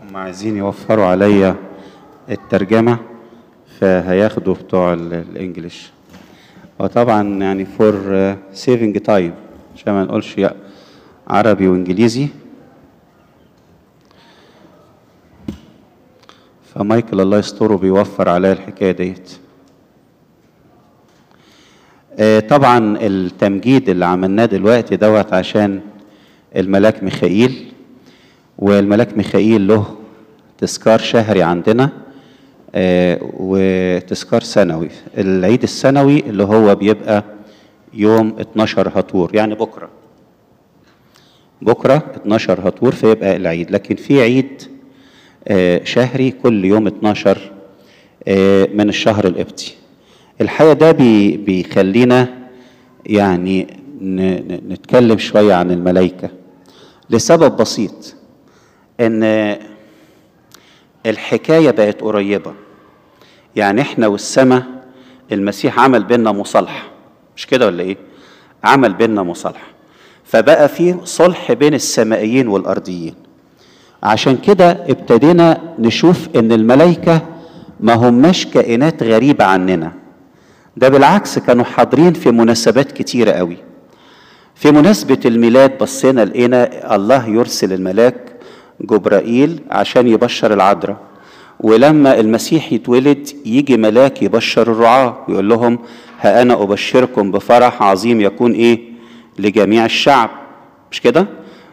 هم عايزين يوفروا عليا الترجمة فهياخدوا بتوع ال- الانجليش وطبعا يعني فور سيفنج تايم عشان ما نقولش يا عربي وانجليزي فمايكل الله يستره بيوفر عليا الحكايه ديت آه، طبعا التمجيد اللي عملناه دلوقتي دوت عشان الملاك ميخائيل والملاك ميخائيل له تذكار شهري عندنا آه، وتذكار سنوي العيد السنوي اللي هو بيبقى يوم 12 هطور يعني بكره بكره 12 هطور فيبقى العيد لكن في عيد آه، شهري كل يوم 12 آه، من الشهر القبطي الحقيقه ده بي- بيخلينا يعني ن- ن- نتكلم شويه عن الملائكه لسبب بسيط ان الحكايه بقت قريبه يعني احنا والسماء المسيح عمل بينا مصالحه مش كده ولا ايه عمل بينا مصالحه فبقى في صلح بين السمائيين والارضيين عشان كده ابتدينا نشوف ان الملائكه ما هماش كائنات غريبه عننا ده بالعكس كانوا حاضرين في مناسبات كتيره قوي في مناسبة الميلاد بصينا لقينا الله يرسل الملاك جبرائيل عشان يبشر العذراء ولما المسيح يتولد يجي ملاك يبشر الرعاة ويقول لهم ها أنا أبشركم بفرح عظيم يكون إيه لجميع الشعب مش كده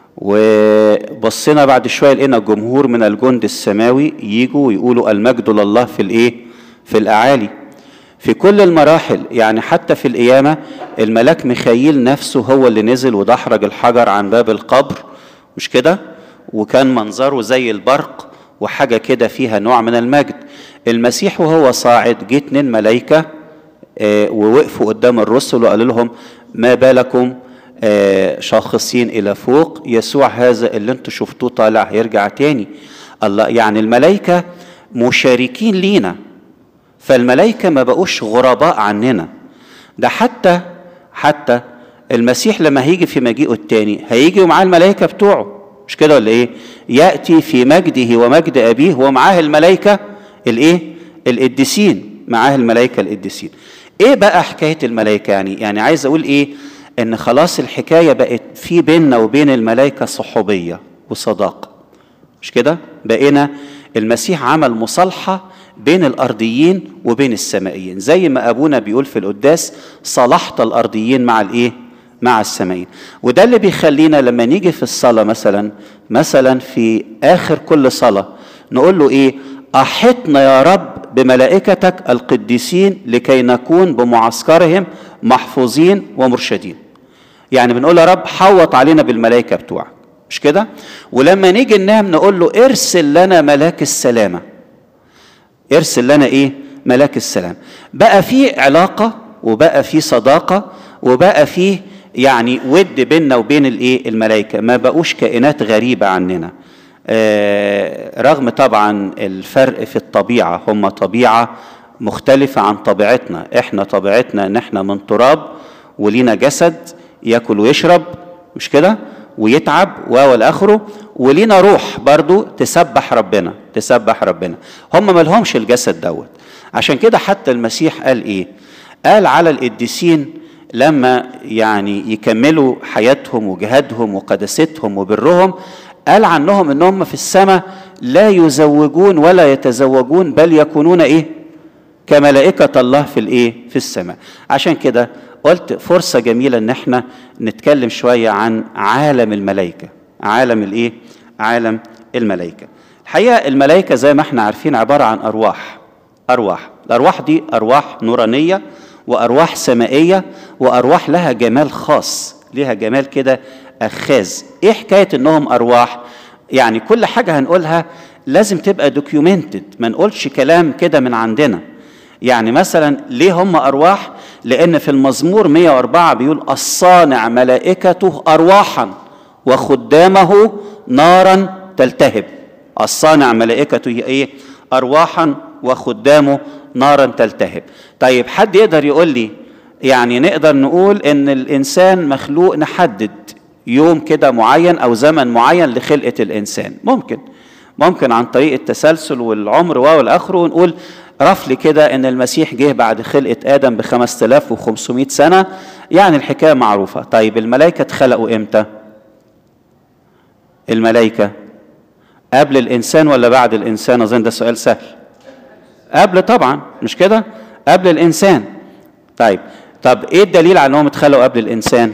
وبصينا بعد شوية لقينا جمهور من الجند السماوي يجوا ويقولوا المجد لله في الإيه في الأعالي في كل المراحل يعني حتى في القيامة الملاك ميخائيل نفسه هو اللي نزل ودحرج الحجر عن باب القبر مش كده وكان منظره زي البرق وحاجة كده فيها نوع من المجد المسيح وهو صاعد جه اتنين ملايكة آه، ووقفوا قدام الرسل وقالوا لهم ما بالكم آه، شاخصين إلى فوق يسوع هذا اللي انتوا شفتوه طالع هيرجع تاني الله يعني الملائكة مشاركين لينا فالملائكة ما بقوش غرباء عننا ده حتى حتى المسيح لما هيجي في مجيئه التاني هيجي ومعاه الملائكة بتوعه مش كده ولا ايه يأتي في مجده ومجد أبيه ومعاه الملائكة الايه القديسين معاه الملائكة القديسين ايه بقى حكاية الملائكة يعني يعني عايز اقول ايه ان خلاص الحكاية بقت في بيننا وبين الملائكة صحوبية وصداقة مش كده بقينا المسيح عمل مصالحة بين الأرضيين وبين السمائيين زي ما أبونا بيقول في القداس صلحت الأرضيين مع الإيه؟ مع السمائيين وده اللي بيخلينا لما نيجي في الصلاة مثلا مثلا في آخر كل صلاة نقول له إيه أحطنا يا رب بملائكتك القديسين لكي نكون بمعسكرهم محفوظين ومرشدين يعني بنقول يا رب حوط علينا بالملائكة بتوعك مش كده ولما نيجي ننام نقول له ارسل لنا ملاك السلامة ارسل لنا ايه ملاك السلام بقى في علاقة وبقى في صداقة وبقى في يعني ود بيننا وبين الايه الملائكة ما بقوش كائنات غريبة عننا آه رغم طبعا الفرق في الطبيعة هم طبيعة مختلفة عن طبيعتنا احنا طبيعتنا ان احنا من تراب ولينا جسد ياكل ويشرب مش كده ويتعب و اخره ولينا روح برضو تسبح ربنا تسبح ربنا هم ما لهمش الجسد دوت عشان كده حتى المسيح قال ايه قال على القديسين لما يعني يكملوا حياتهم وجهادهم وقداستهم وبرهم قال عنهم انهم في السماء لا يزوجون ولا يتزوجون بل يكونون ايه كملائكة الله في الايه في السماء عشان كده قلت فرصة جميلة ان احنا نتكلم شوية عن عالم الملائكة عالم الايه عالم الملائكة الحقيقة الملائكة زي ما احنا عارفين عبارة عن ارواح ارواح الارواح دي ارواح نورانية وارواح سمائية وارواح لها جمال خاص لها جمال كده اخاذ ايه حكاية انهم ارواح يعني كل حاجة هنقولها لازم تبقى دوكيومنتد ما نقولش كلام كده من عندنا يعني مثلا ليه هم أرواح لأن في المزمور 104 بيقول الصانع ملائكته أرواحا وخدامه نارا تلتهب الصانع ملائكته إيه أرواحا وخدامه نارا تلتهب طيب حد يقدر يقول لي يعني نقدر نقول ان الانسان مخلوق نحدد يوم كده معين او زمن معين لخلقه الانسان ممكن ممكن عن طريق التسلسل والعمر والاخره ونقول رفل كده ان المسيح جه بعد خلقه ادم ب 5500 سنه يعني الحكايه معروفه طيب الملائكه اتخلقوا امتى الملائكه قبل الانسان ولا بعد الانسان اظن ده سؤال سهل قبل طبعا مش كده قبل الانسان طيب طب ايه الدليل على انهم اتخلقوا قبل الانسان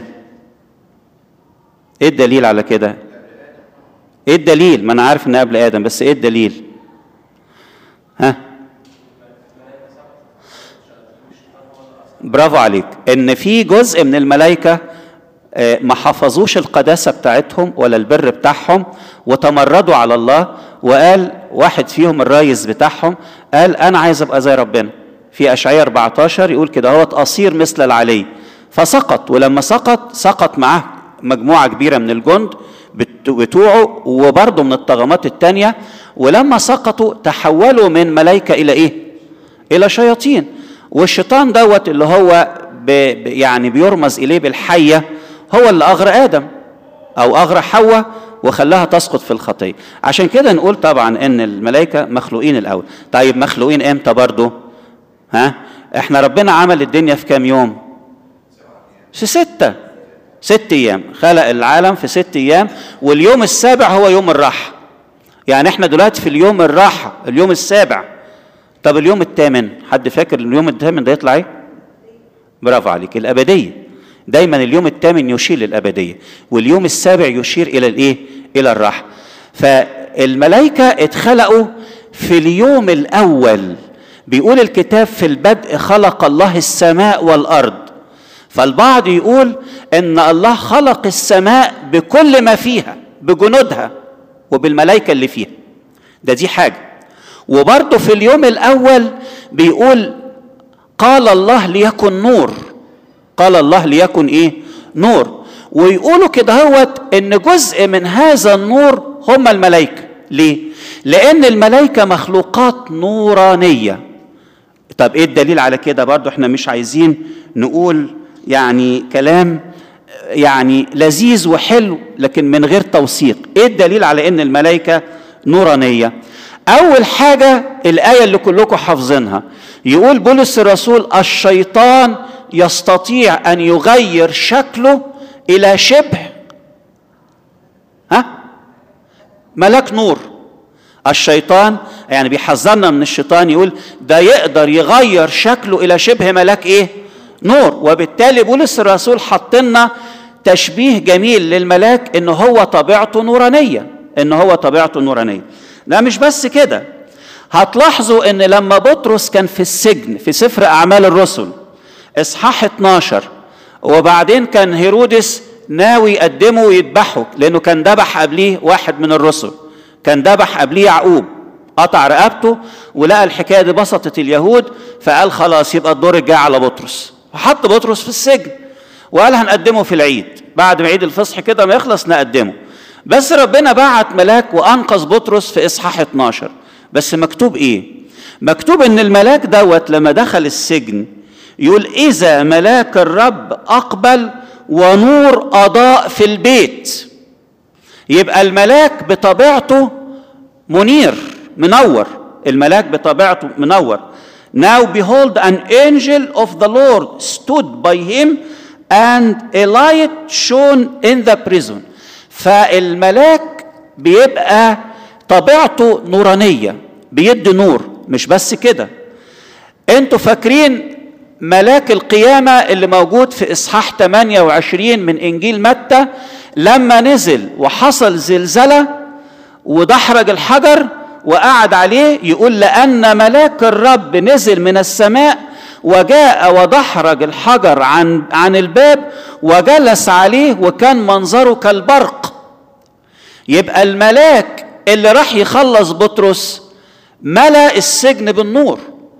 ايه الدليل على كده ايه الدليل ما انا عارف ان قبل ادم بس ايه الدليل ها برافو عليك ان في جزء من الملائكه ما حفظوش القداسه بتاعتهم ولا البر بتاعهم وتمردوا على الله وقال واحد فيهم الريس بتاعهم قال انا عايز ابقى زي ربنا في اشعياء 14 يقول كده هو قصير مثل العلي فسقط ولما سقط سقط معاه مجموعه كبيره من الجند بتوعه وبرضه من الطغمات التانية ولما سقطوا تحولوا من ملائكة إلى إيه؟ إلى شياطين والشيطان دوت اللي هو يعني بيرمز إليه بالحية هو اللي أغرى آدم أو أغرى حواء وخلاها تسقط في الخطية عشان كده نقول طبعا إن الملائكة مخلوقين الأول طيب مخلوقين إمتى برضه؟ ها؟ إحنا ربنا عمل الدنيا في كام يوم؟ في ستة ست ايام خلق العالم في ست ايام واليوم السابع هو يوم الراحه يعني احنا دلوقتي في اليوم الراحه اليوم السابع طب اليوم الثامن حد فاكر اليوم الثامن ده يطلع ايه برافو عليك الابديه دايما اليوم الثامن يشير للابديه واليوم السابع يشير الى الايه الى الراحه فالملائكه اتخلقوا في اليوم الاول بيقول الكتاب في البدء خلق الله السماء والارض فالبعض يقول ان الله خلق السماء بكل ما فيها بجنودها وبالملائكه اللي فيها ده دي حاجه وبرضه في اليوم الاول بيقول قال الله ليكن نور قال الله ليكن ايه نور ويقولوا كده هوت ان جزء من هذا النور هم الملائكه ليه لان الملائكه مخلوقات نورانيه طب ايه الدليل على كده برضه احنا مش عايزين نقول يعني كلام يعني لذيذ وحلو لكن من غير توثيق ايه الدليل على ان الملائكه نورانيه اول حاجه الايه اللي كلكم حافظينها يقول بولس الرسول الشيطان يستطيع ان يغير شكله الى شبه ها ملاك نور الشيطان يعني بيحذرنا من الشيطان يقول ده يقدر يغير شكله الى شبه ملاك ايه نور وبالتالي بولس الرسول حط لنا تشبيه جميل للملاك ان هو طبيعته نورانيه ان هو طبيعته نورانيه لا مش بس كده هتلاحظوا ان لما بطرس كان في السجن في سفر اعمال الرسل اصحاح 12 وبعدين كان هيرودس ناوي يقدمه ويذبحه لانه كان ذبح قبليه واحد من الرسل كان ذبح قبليه يعقوب قطع رقبته ولقى الحكايه دي بسطت اليهود فقال خلاص يبقى الدور الجاي على بطرس فحط بطرس في السجن وقال هنقدمه في العيد بعد ما عيد الفصح كده ما يخلص نقدمه بس ربنا بعت ملاك وانقذ بطرس في اصحاح 12 بس مكتوب ايه مكتوب ان الملاك دوت لما دخل السجن يقول اذا ملاك الرب اقبل ونور اضاء في البيت يبقى الملاك بطبيعته منير منور الملاك بطبيعته منور Now behold an angel of the Lord stood by him and a light shone in the prison فالملاك بيبقى طبيعته نورانية بيدي نور مش بس كده انتوا فاكرين ملاك القيامة اللي موجود في إصحاح 28 من إنجيل متى لما نزل وحصل زلزلة ودحرج الحجر وقعد عليه يقول لأن ملاك الرب نزل من السماء وجاء ودحرج الحجر عن عن الباب وجلس عليه وكان منظره كالبرق يبقى الملاك اللي راح يخلص بطرس ملا السجن بالنور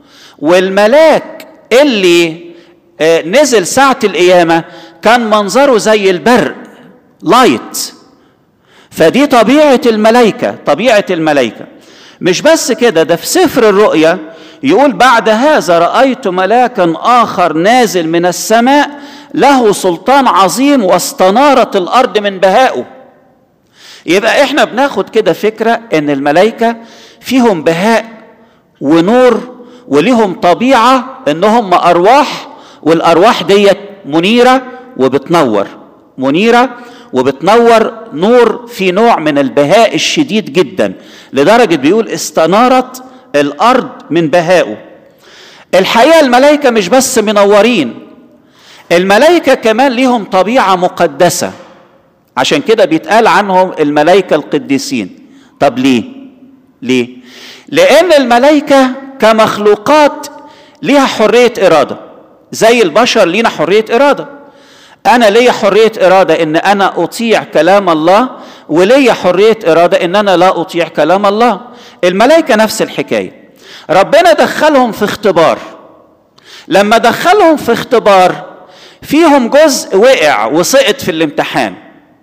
والملاك اللي نزل ساعة القيامة كان منظره زي البرق لايت فدي طبيعة الملائكة طبيعة الملائكة مش بس كده ده في سفر الرؤيا يقول بعد هذا رأيت ملاكا آخر نازل من السماء له سلطان عظيم واستنارت الأرض من بهائه يبقى احنا بناخد كده فكره ان الملائكه فيهم بهاء ونور وليهم طبيعه انهم ارواح والارواح ديت منيره وبتنور منيره وبتنور نور في نوع من البهاء الشديد جدا لدرجه بيقول استنارت الارض من بهائه الحقيقه الملائكه مش بس منورين الملائكه كمان ليهم طبيعه مقدسه عشان كده بيتقال عنهم الملائكه القديسين طب ليه ليه لان الملائكه كمخلوقات ليها حريه اراده زي البشر لينا حريه اراده انا ليا حريه اراده ان انا اطيع كلام الله وليا حريه اراده ان انا لا اطيع كلام الله الملائكه نفس الحكايه ربنا دخلهم في اختبار لما دخلهم في اختبار فيهم جزء وقع وسقط في الامتحان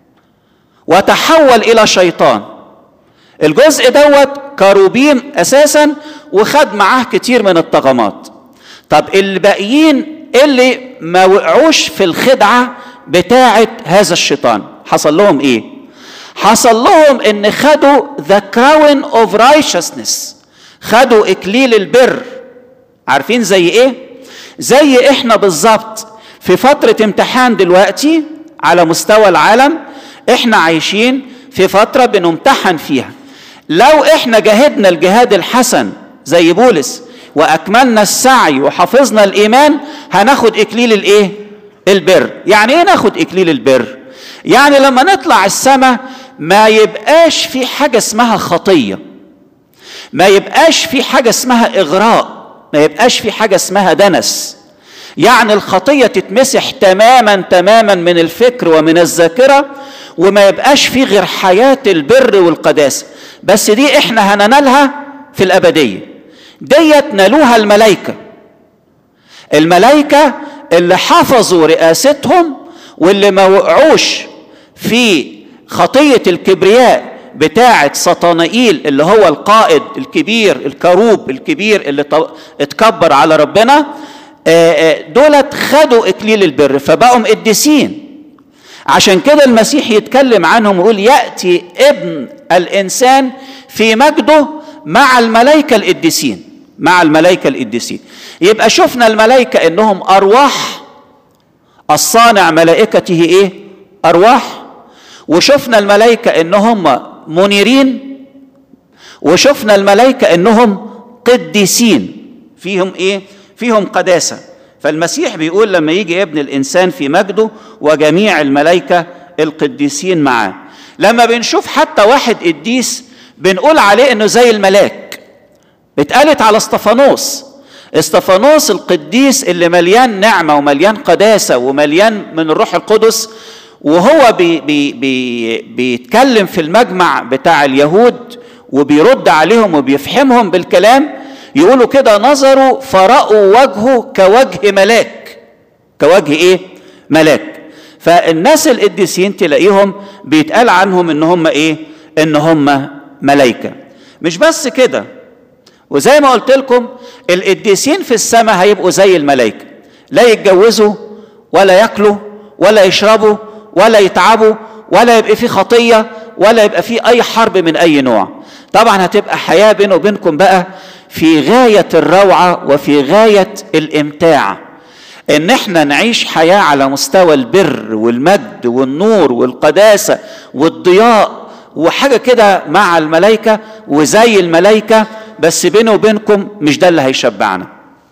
وتحول الى شيطان الجزء دوت كروبيم اساسا وخد معاه كتير من الطغمات طب الباقيين اللي ما وقعوش في الخدعه بتاعه هذا الشيطان حصل لهم ايه حصل لهم ان خدوا ذا كراون اوف رايشسنس خدوا اكليل البر عارفين زي ايه زي احنا بالظبط في فتره امتحان دلوقتي على مستوى العالم احنا عايشين في فتره بنمتحن فيها لو احنا جاهدنا الجهاد الحسن زي بولس واكملنا السعي وحفظنا الايمان هناخد اكليل الايه البر يعني ايه ناخد اكليل البر يعني لما نطلع السماء ما يبقاش في حاجه اسمها خطيه ما يبقاش في حاجه اسمها اغراء ما يبقاش في حاجه اسمها دنس يعني الخطيه تتمسح تماما تماما من الفكر ومن الذاكره وما يبقاش في غير حياه البر والقداسه بس دي احنا هننالها في الابديه ديت نالوها الملائكه الملائكه اللي حفظوا رئاستهم واللي ما وقعوش في خطيه الكبرياء بتاعه سطانائيل اللي هو القائد الكبير الكروب الكبير اللي اتكبر على ربنا دولت خدوا اكليل البر فبقوا قديسين عشان كده المسيح يتكلم عنهم ويقول ياتي ابن الانسان في مجده مع الملائكه القديسين مع الملائكه القديسين يبقى شفنا الملائكه انهم ارواح الصانع ملائكته ايه ارواح وشفنا الملائكه انهم منيرين وشفنا الملائكه انهم قديسين فيهم ايه فيهم قداسه فالمسيح بيقول لما يجي ابن الانسان في مجده وجميع الملائكه القديسين معاه لما بنشوف حتى واحد قديس بنقول عليه انه زي الملاك اتقالت على اسطفانوس اسطفانوس القديس اللي مليان نعمه ومليان قداسه ومليان من الروح القدس وهو بي بي بي بيتكلم في المجمع بتاع اليهود وبيرد عليهم وبيفهمهم بالكلام يقولوا كده نظروا فرأوا وجهه كوجه ملاك كوجه ايه ملاك فالناس القديسين تلاقيهم بيتقال عنهم ان هم ايه ان هم ملائكه مش بس كده وزي ما قلت لكم القديسين في السماء هيبقوا زي الملائكه لا يتجوزوا ولا ياكلوا ولا يشربوا ولا يتعبوا ولا يبقى في خطيه ولا يبقى في اي حرب من اي نوع طبعا هتبقى حياه بينه وبينكم بقى في غايه الروعه وفي غايه الامتاع ان احنا نعيش حياه على مستوى البر والمجد والنور والقداسه والضياء وحاجه كده مع الملائكه وزي الملائكه بس بيني وبينكم مش ده اللي هيشبعنا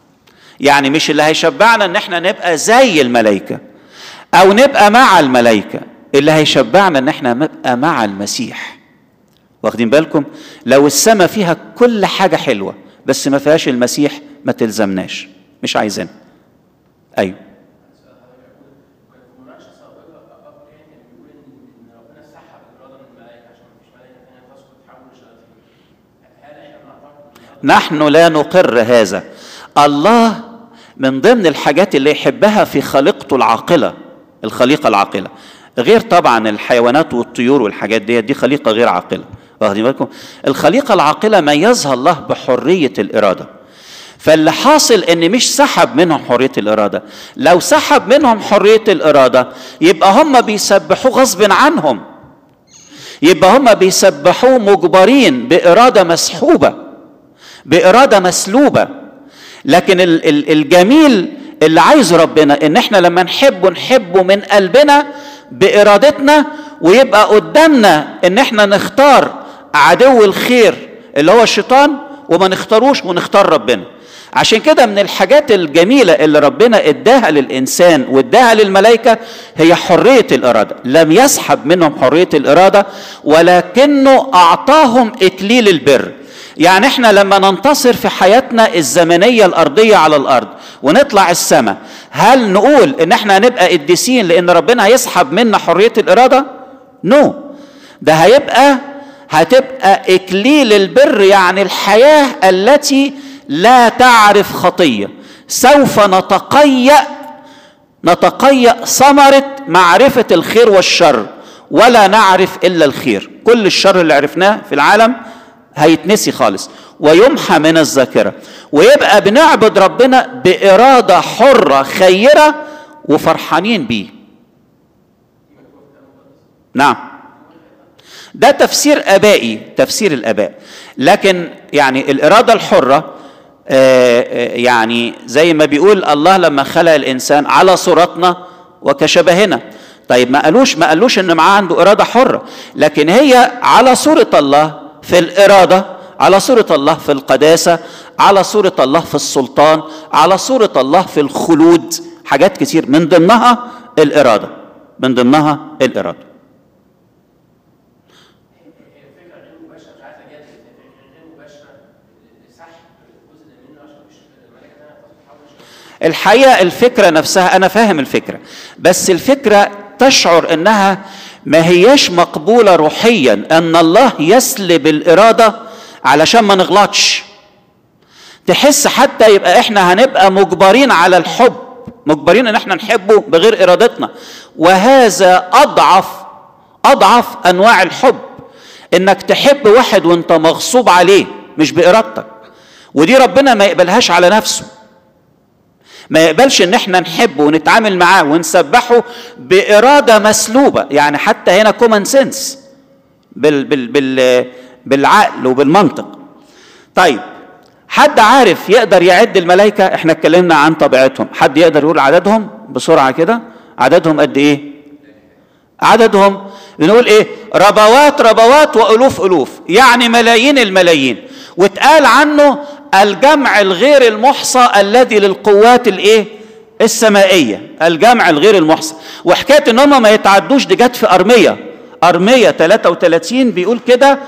يعني مش اللي هيشبعنا ان احنا نبقى زي الملائكه او نبقى مع الملائكه اللي هيشبعنا ان احنا نبقى مع المسيح واخدين بالكم لو السماء فيها كل حاجه حلوه بس ما فيهاش المسيح ما تلزمناش مش عايزين ايوه نحن لا نقر هذا الله من ضمن الحاجات اللي يحبها في خليقته العاقله الخليقه العاقله غير طبعا الحيوانات والطيور والحاجات دي دي خليقه غير عاقله واخدين بالكم الخليقه العاقله ميزها الله بحريه الاراده فاللي حاصل ان مش سحب منهم حريه الاراده لو سحب منهم حريه الاراده يبقى هم بيسبحوا غصب عنهم يبقى هم بيسبحوه مجبرين باراده مسحوبه باراده مسلوبه لكن الجميل اللي عايزه ربنا ان احنا لما نحبه نحبه من قلبنا بارادتنا ويبقى قدامنا ان احنا نختار عدو الخير اللي هو الشيطان وما نختاروش ونختار ربنا عشان كده من الحاجات الجميله اللي ربنا اداها للانسان واداها للملائكه هي حريه الاراده لم يسحب منهم حريه الاراده ولكنه اعطاهم اكليل البر يعني احنا لما ننتصر في حياتنا الزمنيه الارضيه على الارض ونطلع السماء هل نقول ان احنا هنبقى قديسين لان ربنا هيسحب منا حريه الاراده نو no. ده هيبقى هتبقى اكليل البر يعني الحياه التي لا تعرف خطيه سوف نتقيأ نتقيأ ثمرة معرفة الخير والشر ولا نعرف إلا الخير كل الشر اللي عرفناه في العالم هيتنسي خالص ويمحى من الذاكرة ويبقى بنعبد ربنا بإرادة حرة خيرة وفرحانين بيه نعم ده تفسير ابائي تفسير الاباء لكن يعني الاراده الحره يعني زي ما بيقول الله لما خلق الانسان على صورتنا وكشبهنا طيب ما قالوش ما قالوش ان معاه عنده اراده حره لكن هي على صوره الله في الاراده على صوره الله في القداسه على صوره الله في السلطان على صوره الله في الخلود حاجات كتير من ضمنها الاراده من ضمنها الاراده الحقيقه الفكره نفسها انا فاهم الفكره بس الفكره تشعر انها ما هياش مقبوله روحيا ان الله يسلب الاراده علشان ما نغلطش تحس حتى يبقى احنا هنبقى مجبرين على الحب مجبرين ان احنا نحبه بغير ارادتنا وهذا اضعف اضعف انواع الحب انك تحب واحد وانت مغصوب عليه مش بارادتك ودي ربنا ما يقبلهاش على نفسه ما يقبلش ان احنا نحبه ونتعامل معاه ونسبحه باراده مسلوبه يعني حتى هنا كومن سنس بال بال بال بالعقل وبالمنطق طيب حد عارف يقدر يعد الملائكه احنا اتكلمنا عن طبيعتهم حد يقدر يقول عددهم بسرعه كده عددهم قد ايه عددهم بنقول ايه ربوات ربوات والوف الوف يعني ملايين الملايين واتقال عنه الجمع الغير المحصى الذي للقوات الايه السمائيه الجمع الغير المحصى وحكايه ان هم ما يتعدوش دي جت في ارميه ارميه 33 بيقول كده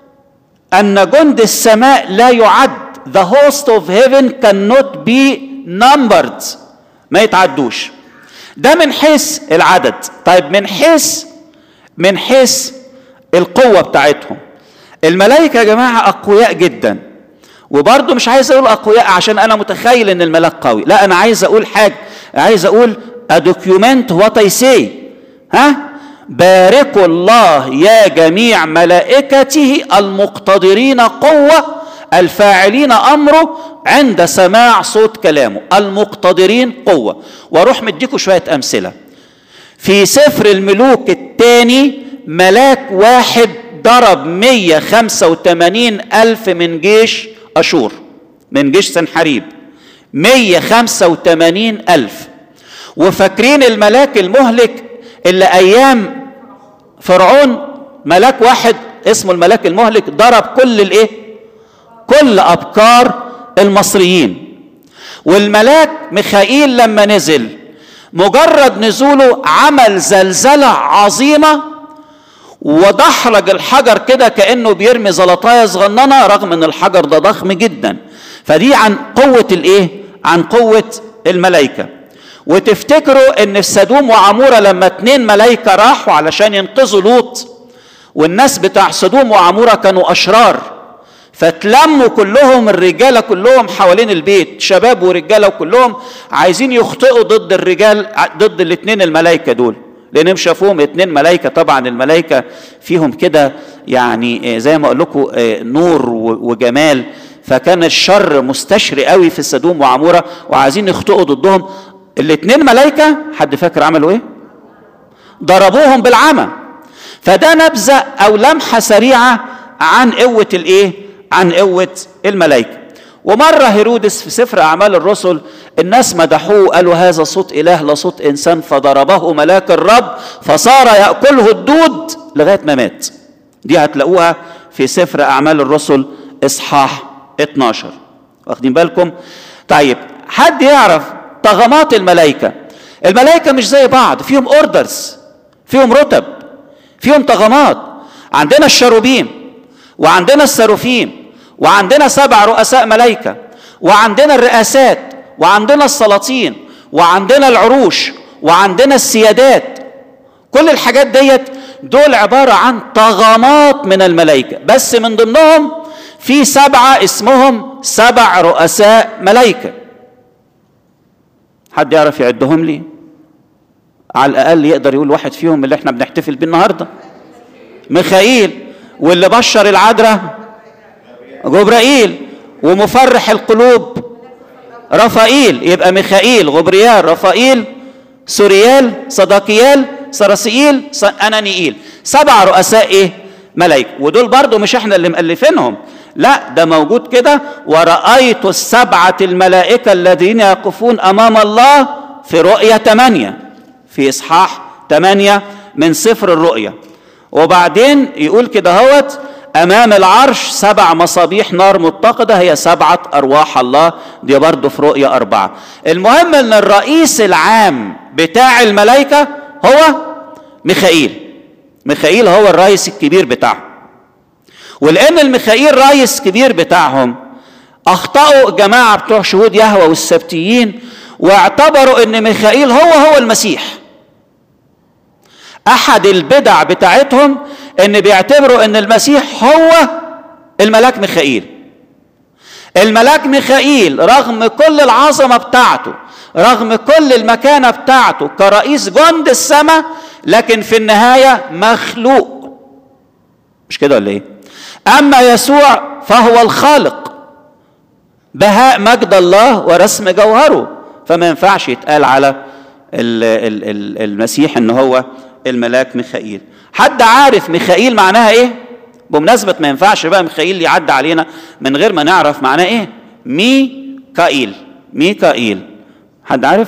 ان جند السماء لا يعد the host of heaven cannot be numbered ما يتعدوش ده من حيث العدد طيب من حيث من حيث القوه بتاعتهم الملائكه يا جماعه اقوياء جدا وبرضه مش عايز اقول اقوياء عشان انا متخيل ان الملاك قوي لا انا عايز اقول حاجه عايز اقول ادوكيومنت وات اي سي ها باركوا الله يا جميع ملائكته المقتدرين قوه الفاعلين امره عند سماع صوت كلامه المقتدرين قوه واروح مديكم شويه امثله في سفر الملوك الثاني ملاك واحد ضرب 185 ألف من جيش أشور من جيش سنحريب 185 ألف وفاكرين الملاك المهلك اللي أيام فرعون ملاك واحد اسمه الملاك المهلك ضرب كل الايه كل أبكار المصريين والملاك ميخائيل لما نزل مجرد نزوله عمل زلزلة عظيمة ودحرج الحجر كده كانه بيرمي زلطايه صغننه رغم ان الحجر ده ضخم جدا فدي عن قوه الايه عن قوه الملائكه وتفتكروا ان في سدوم وعموره لما اتنين ملائكه راحوا علشان ينقذوا لوط والناس بتاع سدوم وعموره كانوا اشرار فتلموا كلهم الرجاله كلهم حوالين البيت شباب ورجاله وكلهم عايزين يخطئوا ضد الرجال ضد الاثنين الملائكه دول لانهم شافوهم اتنين ملائكه طبعا الملائكه فيهم كده يعني زي ما اقول لكم نور وجمال فكان الشر مستشري قوي في السدوم وعموره وعايزين يخطئوا ضدهم الاتنين ملائكه حد فاكر عملوا ايه ضربوهم بالعمى فده نبذة أو لمحة سريعة عن قوة الإيه؟ عن قوة الملائكة ومرة هيرودس في سفر أعمال الرسل الناس مدحوه قالوا هذا صوت إله لا صوت إنسان فضربه ملاك الرب فصار يأكله الدود لغاية ما مات دي هتلاقوها في سفر أعمال الرسل إصحاح 12 واخدين بالكم طيب حد يعرف طغمات الملائكة الملائكة مش زي بعض فيهم اوردرز فيهم رتب فيهم طغمات عندنا الشروبيم وعندنا السروفيم وعندنا سبع رؤساء ملائكة وعندنا الرئاسات وعندنا السلاطين وعندنا العروش وعندنا السيادات كل الحاجات ديت دول عبارة عن طغمات من الملائكة بس من ضمنهم في سبعة اسمهم سبع رؤساء ملائكة حد يعرف يعدهم لي على الأقل يقدر يقول واحد فيهم اللي احنا بنحتفل بيه النهاردة ميخائيل واللي بشر العذراء جبرائيل ومفرح القلوب رفائيل يبقى ميخائيل غبريال رفائيل سوريال صداقيال سراسيل انانيئيل سبع رؤساء ايه ملائكه ودول برضو مش احنا اللي مؤلفينهم لا ده موجود كده ورأيت السبعة الملائكة الذين يقفون أمام الله في رؤية ثمانية في إصحاح ثمانية من سفر الرؤية وبعدين يقول كده هوت أمام العرش سبع مصابيح نار متقدة هي سبعة أرواح الله دي برضه في رؤية أربعة المهم أن الرئيس العام بتاع الملائكة هو ميخائيل ميخائيل هو الرئيس الكبير بتاعهم ولأن الميخائيل رئيس كبير بتاعهم أخطأوا الجماعة بتوع شهود يهوى والسبتيين واعتبروا أن ميخائيل هو هو المسيح أحد البدع بتاعتهم ان بيعتبروا ان المسيح هو الملاك ميخائيل الملاك ميخائيل رغم كل العظمة بتاعته رغم كل المكانة بتاعته كرئيس جند السماء لكن في النهاية مخلوق مش كده ولا ايه اما يسوع فهو الخالق بهاء مجد الله ورسم جوهره فما ينفعش يتقال على المسيح ان هو الملاك ميخائيل حد عارف ميخائيل معناها ايه بمناسبة ما ينفعش بقى ميخائيل يعدي علينا من غير ما نعرف معناه ايه ميكائيل ميكائيل حد عارف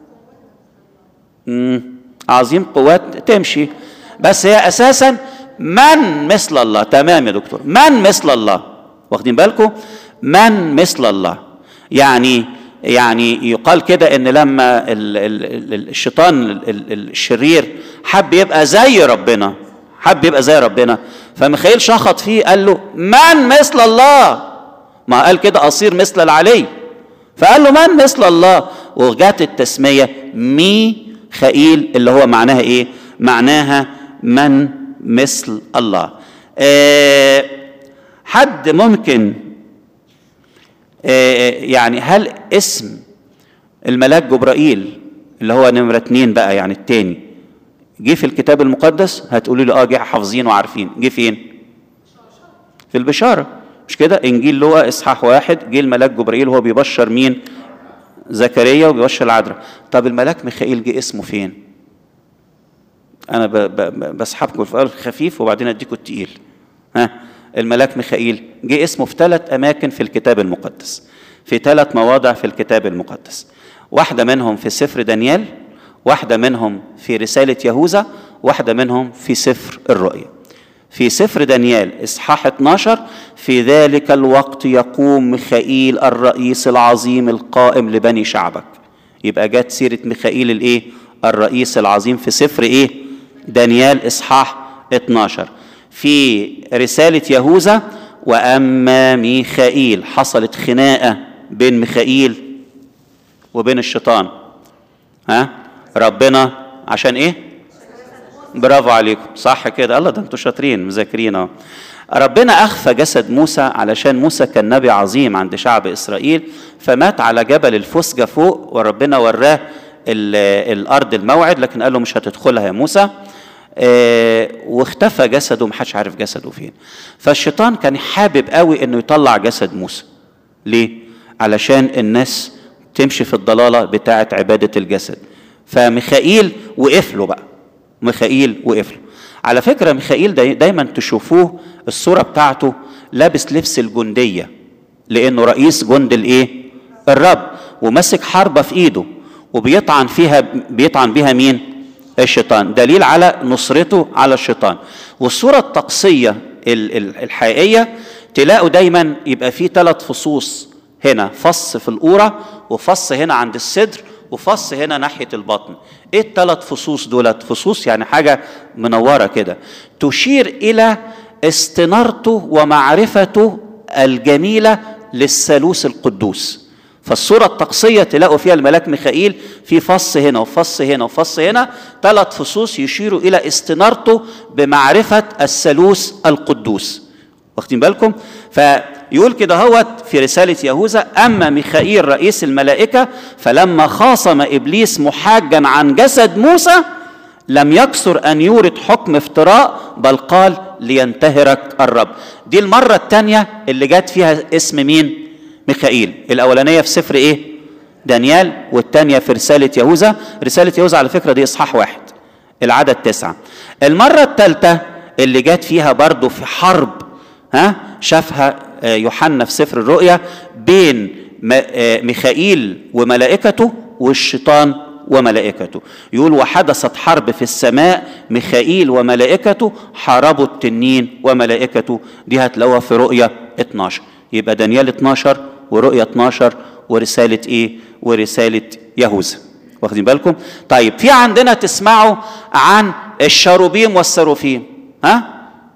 مم. عظيم قوات تمشي بس هي اساسا من مثل الله تمام يا دكتور من مثل الله واخدين بالكم من مثل الله يعني يعني يقال كده ان لما الشيطان الشرير حب يبقى زي ربنا حب يبقى زي ربنا فميخائيل شخط فيه قال له من مثل الله ما قال كده اصير مثل العلي فقال له من مثل الله وجات التسميه ميخائيل اللي هو معناها ايه معناها من مثل الله أه حد ممكن يعني هل اسم الملاك جبرائيل اللي هو نمرة اتنين بقى يعني التاني جه في الكتاب المقدس هتقولوا لي اه جه حافظين وعارفين جه فين في البشارة مش كده انجيل لوقا اصحاح واحد جه الملاك جبرائيل هو بيبشر مين زكريا وبيبشر العذراء طب الملاك ميخائيل جه اسمه فين انا ب ب بسحبكم في الخفيف وبعدين اديكم التقيل ها الملاك ميخائيل جه اسمه في ثلاث أماكن في الكتاب المقدس في ثلاث مواضع في الكتاب المقدس واحدة منهم في سفر دانيال واحدة منهم في رسالة يهوذا واحدة منهم في سفر الرؤيا في سفر دانيال إصحاح 12 في ذلك الوقت يقوم ميخائيل الرئيس العظيم القائم لبني شعبك يبقى جت سيرة ميخائيل الإيه الرئيس العظيم في سفر إيه دانيال إصحاح 12 في رسالة يهوذا وأما ميخائيل حصلت خناقة بين ميخائيل وبين الشيطان ها ربنا عشان ايه برافو عليكم صح كده الله ده انتوا شاطرين مذاكرين اهو ربنا اخفى جسد موسى علشان موسى كان نبي عظيم عند شعب اسرائيل فمات على جبل الفسجه فوق وربنا وراه الارض الموعد لكن قال له مش هتدخلها يا موسى آه واختفى جسده محدش عارف جسده فين فالشيطان كان حابب قوي انه يطلع جسد موسى ليه علشان الناس تمشي في الضلاله بتاعه عباده الجسد فميخائيل وقف له بقى ميخائيل وقف له على فكرة ميخائيل داي دايما تشوفوه الصورة بتاعته لابس لبس الجندية لأنه رئيس جند الإيه؟ الرب وماسك حربة في إيده وبيطعن فيها بيطعن بيها مين؟ الشيطان دليل على نصرته على الشيطان والصورة الطقسية الحقيقية تلاقوا دايما يبقى فيه ثلاث فصوص هنا فص في القورة وفص هنا عند الصدر وفص هنا ناحية البطن ايه الثلاث فصوص دولت فصوص يعني حاجة منورة كده تشير إلى استنارته ومعرفته الجميلة للثالوث القدوس فالصورة الطقسية تلاقوا فيها الملاك ميخائيل في فص هنا وفص هنا وفص هنا ثلاث فصوص يشيروا إلى استنارته بمعرفة الثالوث القدوس واخدين بالكم فيقول كده هوت في رسالة يهوذا أما ميخائيل رئيس الملائكة فلما خاصم إبليس محاجا عن جسد موسى لم يكسر أن يورد حكم افتراء بل قال لينتهرك الرب دي المرة الثانية اللي جت فيها اسم مين ميخائيل الأولانية في سفر إيه دانيال والثانية في رسالة يهوذا رسالة يهوذا على فكرة دي إصحاح واحد العدد تسعة المرة الثالثة اللي جت فيها برضو في حرب ها شافها يوحنا في سفر الرؤيا بين ميخائيل وملائكته والشيطان وملائكته يقول وحدثت حرب في السماء ميخائيل وملائكته حاربوا التنين وملائكته دي هتلاقوها في رؤيا 12 يبقى دانيال 12 ورؤيا 12 ورسالة ايه ورسالة يهوذا واخدين بالكم طيب في عندنا تسمعوا عن الشاروبيم والسروفيم ها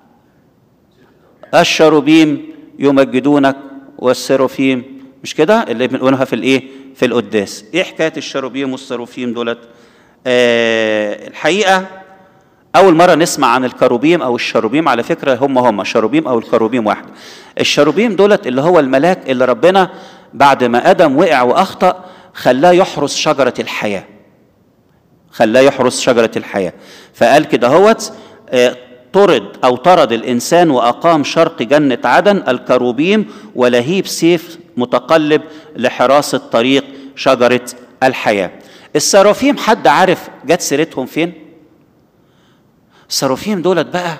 الشاروبيم يمجدونك والسروفيم مش كده اللي بنقولها في الايه في القداس ايه حكايه الشاروبيم والسروفيم دولت آه الحقيقه اول مره نسمع عن الكروبيم او الشاروبيم على فكره هم هم الشاروبيم او الكروبيم واحد الشاروبيم دولت اللي هو الملاك اللي ربنا بعد ما ادم وقع واخطا خلاه يحرس شجره الحياه خلاه يحرس شجره الحياه فقال كده هوت آه طرد او طرد الانسان واقام شرق جنه عدن الكروبيم ولهيب سيف متقلب لحراسه طريق شجره الحياه السرافيم حد عارف جت سيرتهم فين السرافيم دولت بقى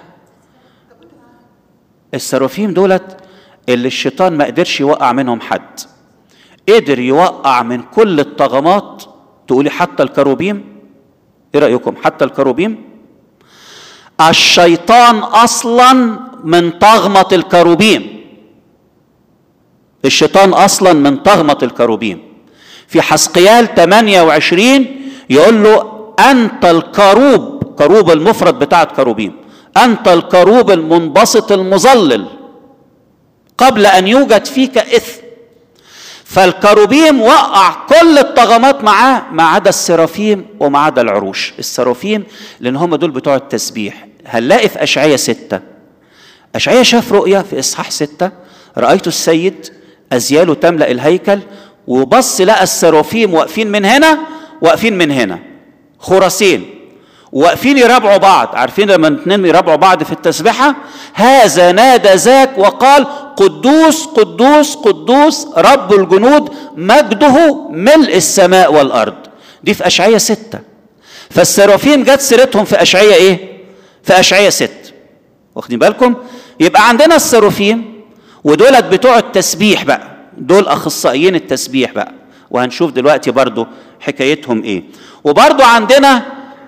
السرافيم دولت اللي الشيطان ما قدرش يوقع منهم حد قدر يوقع من كل الطغمات تقولي حتى الكروبيم ايه رايكم حتى الكروبيم الشيطان اصلا من طغمه الكروبيم الشيطان اصلا من طغمه الكروبيم في حسقيال 28 يقول له انت الكروب كروب المفرد بتاعت كروبيم انت الكروب المنبسط المظلل قبل ان يوجد فيك اثم فالكروبيم وقع كل الطغمات معاه ما عدا السرافيم وما عدا العروش السرافيم لان هم دول بتوع التسبيح هنلاقي في اشعياء ستة اشعياء شاف رؤيا في اصحاح ستة رايت السيد ازياله تملا الهيكل وبص لقى السرافيم واقفين من هنا واقفين من هنا خرسين واقفين يرابعوا بعض عارفين لما الاثنين يرابعوا بعض في التسبحة هذا نادى ذاك وقال قدوس قدوس قدوس رب الجنود مجده ملء السماء والأرض دي في أشعية ستة فالسرافيم جت سيرتهم في أشعية إيه؟ في أشعية ست واخدين بالكم؟ يبقى عندنا السرافيم ودولت بتوع التسبيح بقى دول أخصائيين التسبيح بقى وهنشوف دلوقتي برضو حكايتهم إيه وبرضو عندنا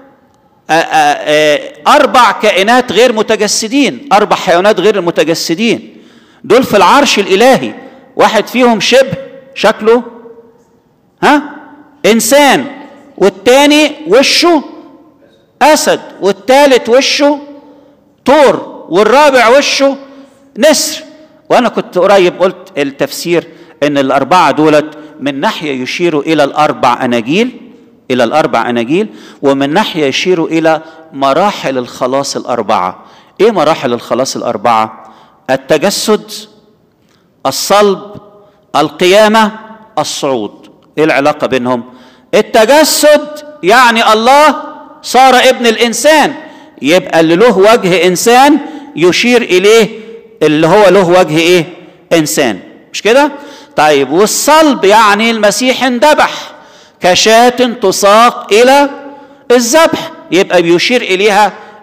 أربع كائنات غير متجسدين أربع حيوانات غير المتجسدين دول في العرش الإلهي واحد فيهم شبه شكله ها إنسان والتاني وشه أسد والتالت وشه طور والرابع وشه نسر وأنا كنت قريب قلت التفسير إن الأربعة دولت من ناحية يشيروا إلى الأربع أناجيل إلى الأربع أناجيل ومن ناحية يشيروا إلى مراحل الخلاص الأربعة إيه مراحل الخلاص الأربعة؟ التجسد الصلب القيامة الصعود إيه العلاقة بينهم؟ التجسد يعني الله صار ابن الإنسان يبقى اللي له وجه إنسان يشير إليه اللي هو له وجه إيه؟ إنسان مش كده؟ طيب والصلب يعني المسيح اندبح كشاة تساق إلى الذبح يبقى بيشير إليها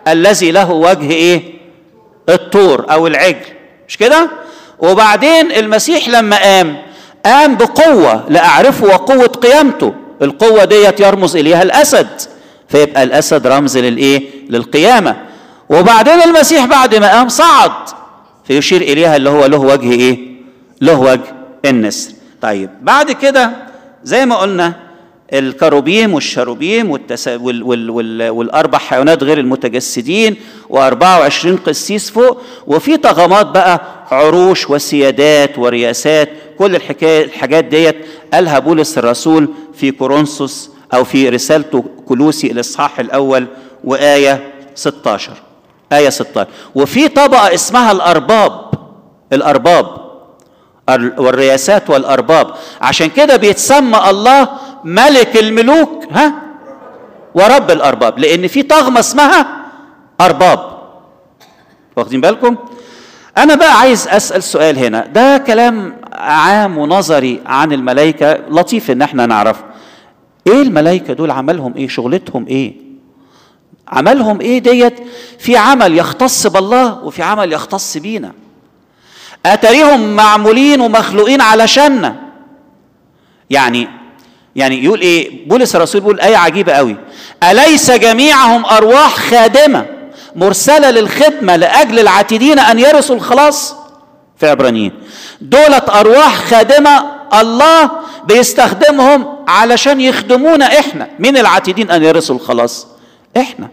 الذي له وجه ايه الطور او العجل مش كده وبعدين المسيح لما قام قام بقوة لأعرفه وقوة قيامته القوة ديت يرمز إليها الأسد فيبقى الأسد رمز للإيه للقيامة وبعدين المسيح بعد ما قام صعد فيشير إليها اللي هو له وجه إيه له وجه النسر طيب بعد كده زي ما قلنا الكروبيم والشروبيم والتس... وال... وال... وال... والاربع حيوانات غير المتجسدين و24 قسيس فوق وفي طغمات بقى عروش وسيادات ورياسات كل الحكايه الحاجات ديت قالها بولس الرسول في كورنثوس او في رسالته كلوسي الاصحاح الاول وايه 16 ايه 16 وفي طبقه اسمها الارباب الارباب والرياسات والارباب عشان كده بيتسمى الله ملك الملوك ها ورب الارباب لان في طغمه اسمها ارباب واخدين بالكم انا بقى عايز اسال سؤال هنا ده كلام عام ونظري عن الملائكه لطيف ان احنا نعرفه ايه الملائكه دول عملهم ايه شغلتهم ايه عملهم ايه ديت في عمل يختص بالله وفي عمل يختص بينا اتريهم معمولين ومخلوقين علشاننا يعني يعني يقول ايه بولس الرسول بيقول ايه عجيبه قوي اليس جميعهم ارواح خادمه مرسله للخدمه لاجل العاتدين ان يرثوا الخلاص في عبرانيين دولت ارواح خادمه الله بيستخدمهم علشان يخدمونا احنا من العاتدين ان يرثوا الخلاص احنا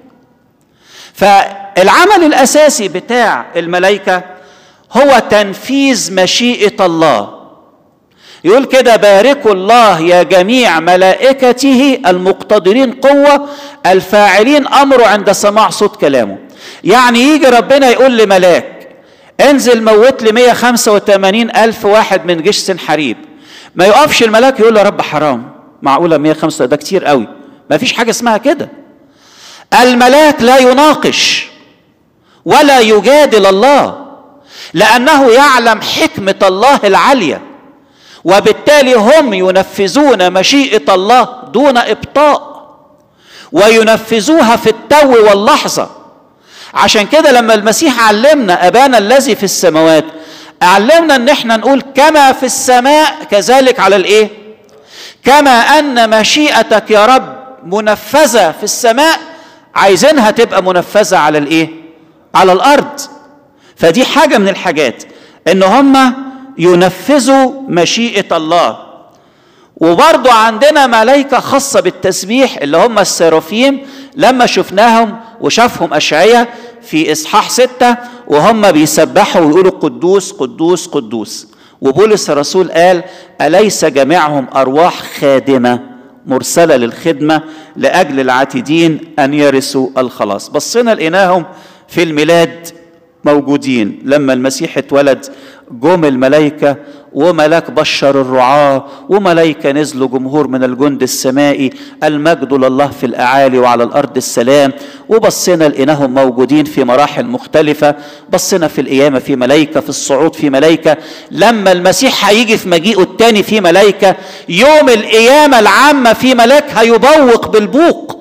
فالعمل الاساسي بتاع الملائكه هو تنفيذ مشيئه الله يقول كده باركوا الله يا جميع ملائكته المقتدرين قوة الفاعلين أمره عند سماع صوت كلامه يعني يجي ربنا يقول لملاك انزل موت لي 185 ألف واحد من جيش سنحريب ما يقفش الملاك يقول له يا رب حرام معقولة 105 ده كتير قوي ما فيش حاجة اسمها كده الملاك لا يناقش ولا يجادل الله لأنه يعلم حكمة الله العاليه وبالتالي هم ينفذون مشيئه الله دون ابطاء وينفذوها في التو واللحظه عشان كده لما المسيح علمنا ابانا الذي في السماوات علمنا ان احنا نقول كما في السماء كذلك على الايه كما ان مشيئتك يا رب منفذه في السماء عايزينها تبقى منفذه على الايه على الارض فدي حاجه من الحاجات ان هم ينفذوا مشيئة الله وبرضو عندنا ملائكة خاصة بالتسبيح اللي هم السرافيم لما شفناهم وشافهم أشعية في إصحاح ستة وهم بيسبحوا ويقولوا قدوس قدوس قدوس وبولس الرسول قال أليس جميعهم أرواح خادمة مرسلة للخدمة لأجل العاتدين أن يرثوا الخلاص بصينا لقيناهم في الميلاد موجودين لما المسيح اتولد جم الملائكة وملاك بشر الرعاة وملائكة نزلوا جمهور من الجند السمائي المجد لله في الأعالي وعلى الأرض السلام وبصينا لقيناهم موجودين في مراحل مختلفة بصينا في القيامة في ملائكة في الصعود في ملائكة لما المسيح هيجي في مجيئه التاني في ملائكة يوم القيامة العامة في ملاك هيبوق بالبوق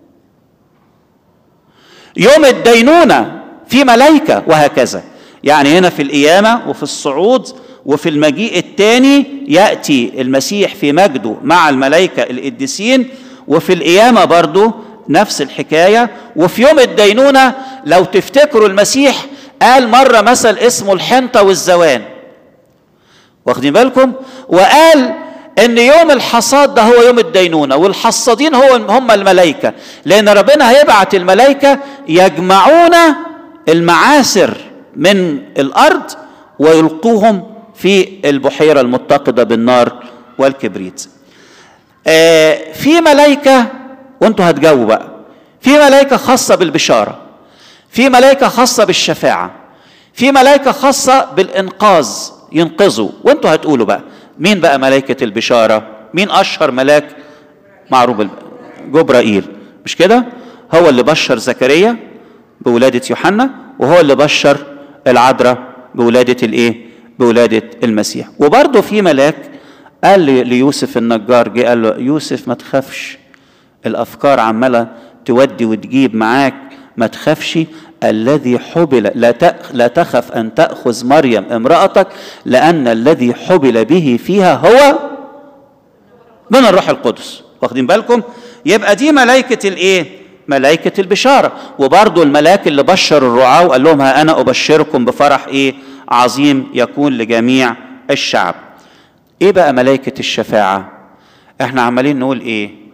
يوم الدينونة في ملائكة وهكذا يعني هنا في القيامة وفي الصعود وفي المجيء الثاني يأتي المسيح في مجده مع الملائكة القديسين وفي القيامة برضو نفس الحكاية وفي يوم الدينونة لو تفتكروا المسيح قال مرة مثل اسمه الحنطة والزوان واخدين بالكم وقال ان يوم الحصاد ده هو يوم الدينونة والحصادين هو هم الملائكة لان ربنا هيبعت الملائكة يجمعون المعاسر من الارض ويلقوهم في البحيره المتقده بالنار والكبريت آه في ملائكه وانتوا هتجاوبوا بقى في ملائكه خاصه بالبشاره في ملائكه خاصه بالشفاعه في ملائكه خاصه بالانقاذ ينقذوا وانتوا هتقولوا بقى مين بقى ملائكه البشاره مين اشهر ملاك معروف جبرائيل مش كده هو اللي بشر زكريا بولاده يوحنا وهو اللي بشر العذراء بولادة الايه؟ بولادة المسيح وبرضه في ملاك قال ليوسف النجار جه قال له يوسف ما تخافش الافكار عماله تودي وتجيب معاك ما تخافش الذي حبل لا تأخ لا تخف ان تاخذ مريم امراتك لان الذي حبل به فيها هو من الروح القدس واخدين بالكم يبقى دي ملائكه الايه ملائكه البشاره وبرضه الملاك اللي بشر الرعاة وقال لهم ها انا ابشركم بفرح ايه عظيم يكون لجميع الشعب ايه بقى ملائكه الشفاعه احنا عمالين نقول ايه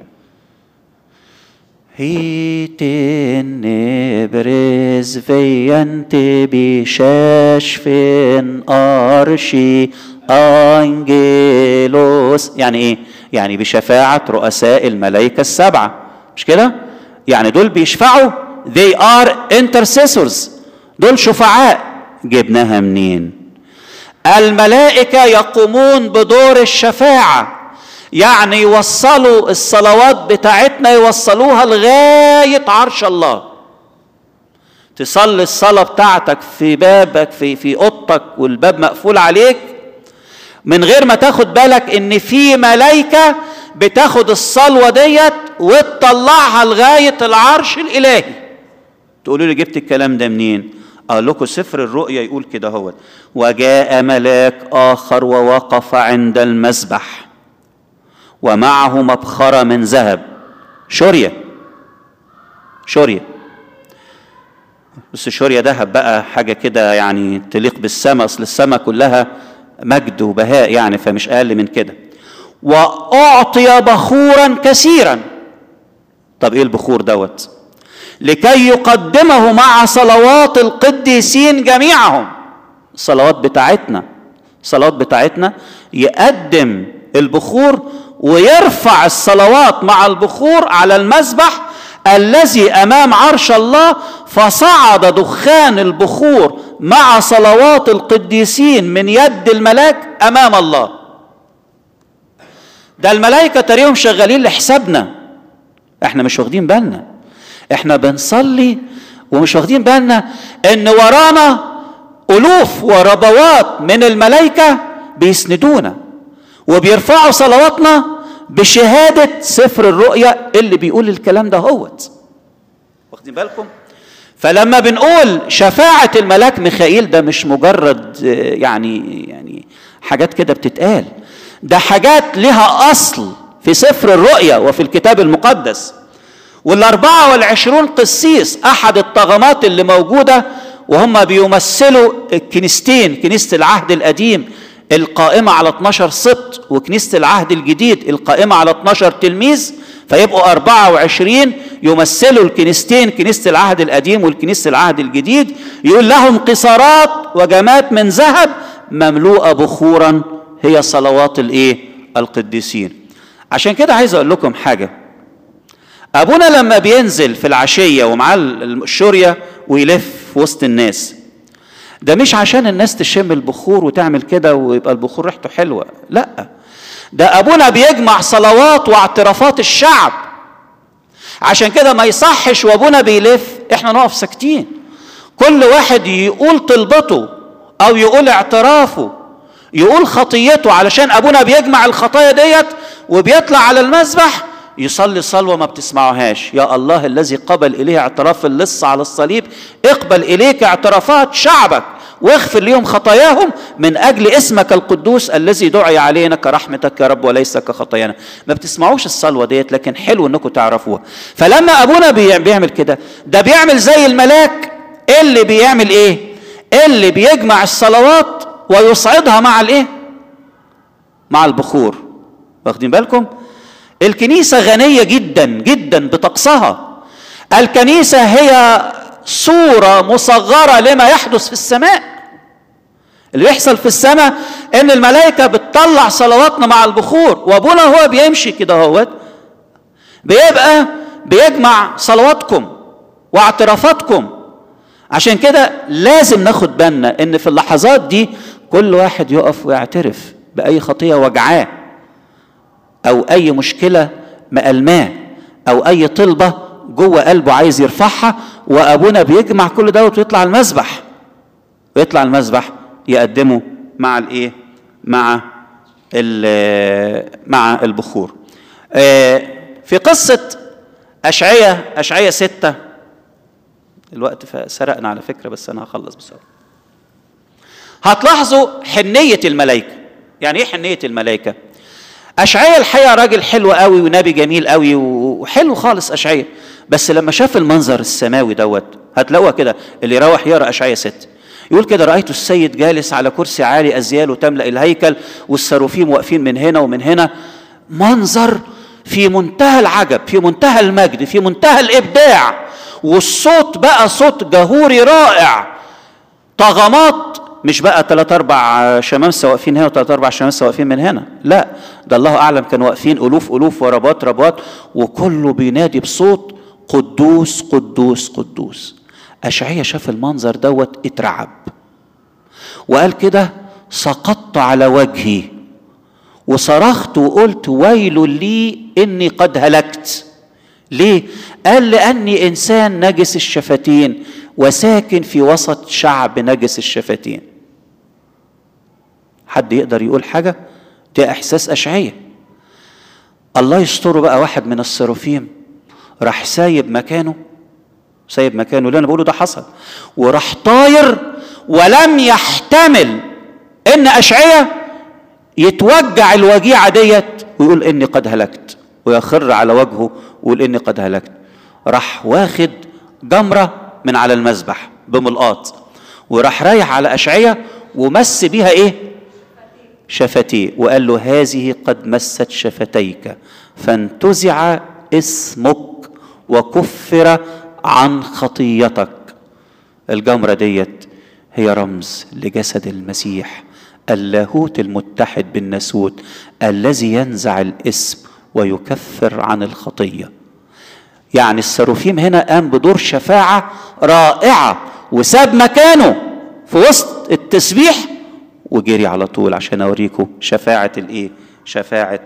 Hiten nebres vejente بشاش فين أرشي أنجيلوس يعني إيه؟ يعني بشفاعة رؤساء الملائكة السبعة مش كده؟ يعني دول بيشفعوا they are intercessors دول شفعاء جبناها منين؟ الملائكة يقومون بدور الشفاعة يعني يوصلوا الصلوات بتاعتنا يوصلوها لغاية عرش الله تصلي الصلاة بتاعتك في بابك في في اوضتك والباب مقفول عليك من غير ما تاخد بالك ان في ملائكة بتاخد الصلوة ديت وتطلعها لغاية العرش الإلهي تقولوا لي جبت الكلام ده منين أقول لكم سفر الرؤيا يقول كده هو وجاء ملاك آخر ووقف عند المسبح ومعه مبخرة من ذهب شورية شورية بس شورية ذهب بقى حاجة كده يعني تليق بالسماء أصل السماء كلها مجد وبهاء يعني فمش أقل من كده وأعطي بخورا كثيرا طب إيه البخور دوت لكي يقدمه مع صلوات القديسين جميعهم الصلوات بتاعتنا الصلوات بتاعتنا يقدم البخور ويرفع الصلوات مع البخور على المذبح الذي امام عرش الله فصعد دخان البخور مع صلوات القديسين من يد الملاك امام الله ده الملائكه تريهم شغالين لحسابنا احنا مش واخدين بالنا احنا بنصلي ومش واخدين بالنا ان ورانا الوف وربوات من الملائكه بيسندونا وبيرفعوا صلواتنا بشهادة سفر الرؤيا اللي بيقول الكلام ده هوت واخدين بالكم فلما بنقول شفاعة الملاك ميخائيل ده مش مجرد يعني يعني حاجات كده بتتقال ده حاجات لها أصل في سفر الرؤيا وفي الكتاب المقدس والأربعة والعشرون قسيس أحد الطغمات اللي موجودة وهم بيمثلوا الكنيستين كنيسة العهد القديم القائمة على 12 سبط وكنيسة العهد الجديد القائمة على 12 تلميذ فيبقوا 24 يمثلوا الكنيستين كنيسة العهد القديم والكنيسة العهد الجديد يقول لهم قصارات وجمات من ذهب مملوءة بخورا هي صلوات الايه القديسين عشان كده عايز اقول لكم حاجة ابونا لما بينزل في العشية ومعاه الشورية ويلف وسط الناس ده مش عشان الناس تشم البخور وتعمل كده ويبقى البخور ريحته حلوه لا ده ابونا بيجمع صلوات واعترافات الشعب عشان كده ما يصحش وابونا بيلف احنا نقف ساكتين كل واحد يقول طلبته او يقول اعترافه يقول خطيته علشان ابونا بيجمع الخطايا ديت وبيطلع على المذبح يصلي صلوة ما بتسمعوهاش يا الله الذي قبل إليه اعتراف اللص على الصليب اقبل إليك اعترافات شعبك واغفر لهم خطاياهم من أجل اسمك القدوس الذي دعي علينا كرحمتك يا رب وليس كخطايانا ما بتسمعوش الصلوة ديت لكن حلو انكم تعرفوها فلما أبونا بيعمل كده ده بيعمل زي الملاك اللي بيعمل ايه اللي بيجمع الصلوات ويصعدها مع الايه مع البخور واخدين بالكم الكنيسة غنية جدا جدا بطقسها الكنيسة هي صورة مصغرة لما يحدث في السماء اللي بيحصل في السماء ان الملائكة بتطلع صلواتنا مع البخور وابونا هو بيمشي كده هوت بيبقى بيجمع صلواتكم واعترافاتكم عشان كده لازم ناخد بالنا ان في اللحظات دي كل واحد يقف ويعترف بأي خطية وجعاه او اي مشكله مألماه او اي طلبه جوه قلبه عايز يرفعها وابونا بيجمع كل دوت ويطلع المذبح ويطلع المذبح يقدمه مع الايه مع مع البخور في قصة أشعية أشعية ستة الوقت سرقنا على فكرة بس أنا هخلص بسرعة هتلاحظوا حنية الملائكة يعني إيه حنية الملائكة أشعية الحقيقة راجل حلو قوي ونبي جميل قوي وحلو خالص أشعية بس لما شاف المنظر السماوي دوت هتلاقوها كده اللي يروح يقرا أشعية ست يقول كده رأيت السيد جالس على كرسي عالي أزياله تملأ الهيكل والسروفيم واقفين من هنا ومن هنا منظر في منتهى العجب في منتهى المجد في منتهى الإبداع والصوت بقى صوت جهوري رائع طغمات مش بقى ثلاث اربع شمامسه واقفين هنا وثلاث اربع شمامسه واقفين من هنا لا ده الله اعلم كانوا واقفين الوف الوف ورباط رباط وكله بينادي بصوت قدوس قدوس قدوس اشعيا شاف المنظر دوت اترعب وقال كده سقطت على وجهي وصرخت وقلت ويل لي اني قد هلكت ليه قال لاني انسان نجس الشفتين وساكن في وسط شعب نجس الشفتين حد يقدر يقول حاجه ده احساس اشعية الله يستره بقى واحد من السرافيم راح سايب مكانه سايب مكانه اللي انا بقوله ده حصل وراح طاير ولم يحتمل ان اشعية يتوجع الوجيعة ديت ويقول اني قد هلكت ويخر على وجهه ويقول اني قد هلكت راح واخد جمرة من على المذبح بملقاط وراح رايح على أشعية ومس بيها ايه شفتيه وقال له هذه قد مست شفتيك فانتزع اسمك وكفر عن خطيتك الجمرة ديت هي رمز لجسد المسيح اللاهوت المتحد بالناسوت الذي ينزع الاسم ويكفر عن الخطيه يعني السروفيم هنا قام بدور شفاعه رائعه وساب مكانه في وسط التسبيح وجري على طول عشان اوريكم شفاعه الايه شفاعه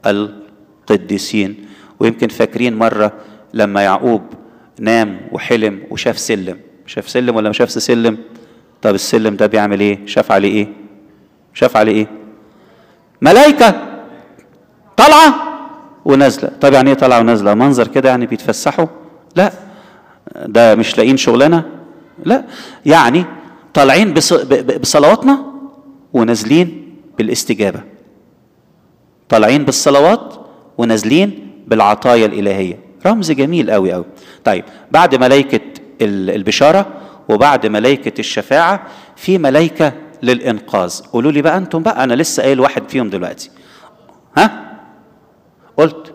القديسين ويمكن فاكرين مره لما يعقوب نام وحلم وشاف سلم شاف سلم ولا ما شافش سلم طب السلم ده بيعمل ايه شاف عليه ايه شاف عليه ايه ملائكه طالعه ونازله طب يعني ايه طالعه ونازله منظر كده يعني بيتفسحوا لا ده مش لاقيين شغلانه لا يعني طالعين بصلواتنا ونازلين بالاستجابه طالعين بالصلوات ونازلين بالعطايا الالهيه رمز جميل قوي قوي طيب بعد ملائكه البشاره وبعد ملائكه الشفاعه في ملائكه للانقاذ قولوا لي بقى انتم بقى انا لسه قايل واحد فيهم دلوقتي ها قلت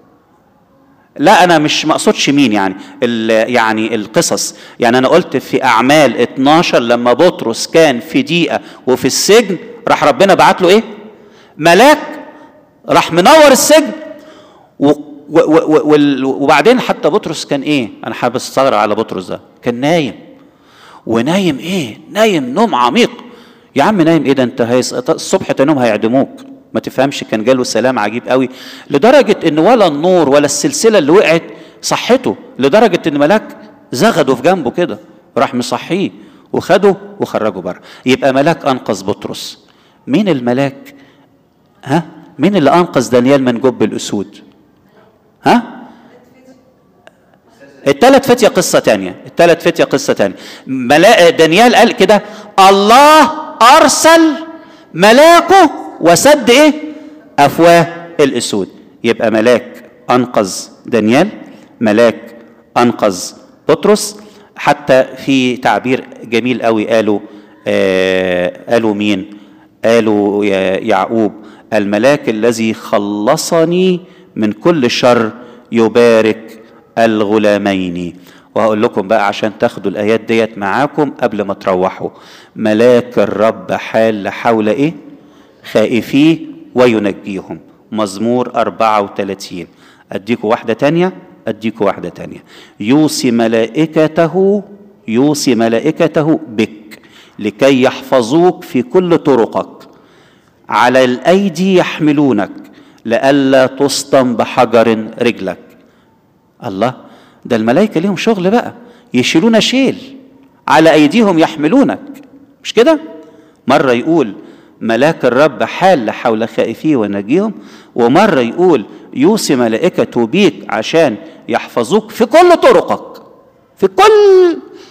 لا انا مش مقصودش مين يعني يعني القصص يعني انا قلت في اعمال 12 لما بطرس كان في ضيقه وفي السجن راح ربنا بعت له ايه ملاك راح منور السجن و وبعدين حتى بطرس كان ايه انا حابب استغرب على بطرس ده كان نايم ونايم ايه نايم نوم عميق يا عم نايم ايه ده انت هيس... الصبح تنوم هيعدموك ما تفهمش كان جاله سلام عجيب قوي لدرجة ان ولا النور ولا السلسلة اللي وقعت صحته لدرجة ان ملاك زغده في جنبه كده راح مصحيه وخده وخرجه بره يبقى ملاك انقذ بطرس مين الملاك ها مين اللي انقذ دانيال من جب الاسود ها الثلاث فتية قصة تانية الثلاث فتية قصة تانية ملا... دانيال قال كده الله أرسل ملاكه وسد ايه افواه الاسود يبقى ملاك انقذ دانيال ملاك انقذ بطرس حتى في تعبير جميل قوي قالوا آه قالوا مين قالوا يا يعقوب الملاك الذي خلصني من كل شر يبارك الغلامين وهقول لكم بقى عشان تاخدوا الايات ديت معاكم قبل ما تروحوا ملاك الرب حال حول ايه خائفيه وينجيهم مزمور 34 أديكوا واحدة تانية أديكوا واحدة تانية يوصي ملائكته يوصي ملائكته بك لكي يحفظوك في كل طرقك على الأيدي يحملونك لئلا تصطم بحجر رجلك الله ده الملائكة ليهم شغل بقى يشيلون شيل على أيديهم يحملونك مش كده مرة يقول ملاك الرب حال حول خائفيه ونجيهم ومرة يقول يوصي ملائكته بيك عشان يحفظوك في كل طرقك في كل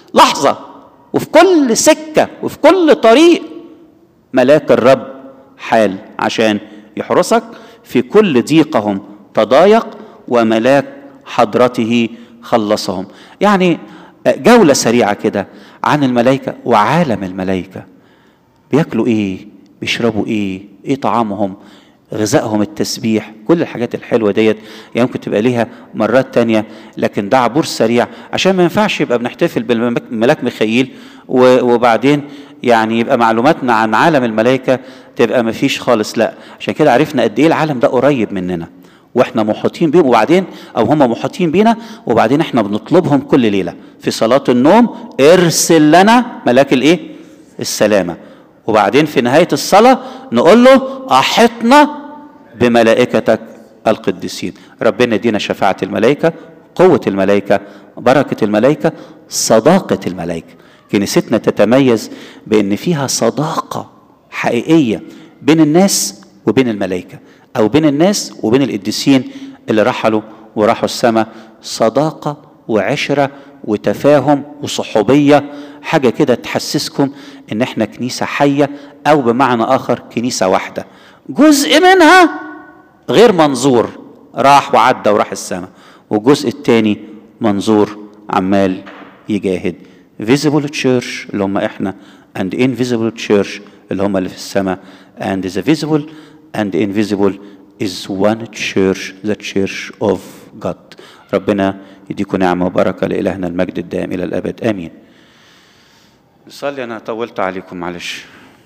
لحظة وفي كل سكة وفي كل طريق ملاك الرب حال عشان يحرسك في كل ضيقهم تضايق وملاك حضرته خلصهم يعني جولة سريعة كده عن الملائكة وعالم الملائكة بياكلوا ايه بيشربوا ايه ايه طعامهم غذائهم التسبيح كل الحاجات الحلوة ديت يعني ممكن تبقى ليها مرات تانية لكن ده عبور سريع عشان ما ينفعش يبقى بنحتفل بالملاك ميخائيل وبعدين يعني يبقى معلوماتنا عن عالم الملائكة تبقى ما فيش خالص لا عشان كده عرفنا قد ايه العالم ده قريب مننا واحنا محاطين بيهم وبعدين او هم محاطين بينا وبعدين احنا بنطلبهم كل ليله في صلاه النوم ارسل لنا ملاك الايه السلامه وبعدين في نهايه الصلاه نقول له احطنا بملائكتك القديسين ربنا يدينا شفاعه الملائكه قوه الملائكه بركه الملائكه صداقه الملائكه كنيستنا تتميز بان فيها صداقه حقيقيه بين الناس وبين الملائكه او بين الناس وبين القديسين اللي رحلوا وراحوا السماء صداقه وعشره وتفاهم وصحوبيه حاجه كده تحسسكم ان احنا كنيسه حيه او بمعنى اخر كنيسه واحده جزء منها غير منظور راح وعدى وراح السماء والجزء الثاني منظور عمال يجاهد visible church اللي هم احنا and invisible church اللي هم اللي في السماء and the visible and invisible is one church the church of God ربنا يديكم نعمة وبركة لإلهنا المجد الدائم إلى الأبد آمين نصلي أنا طولت عليكم معلش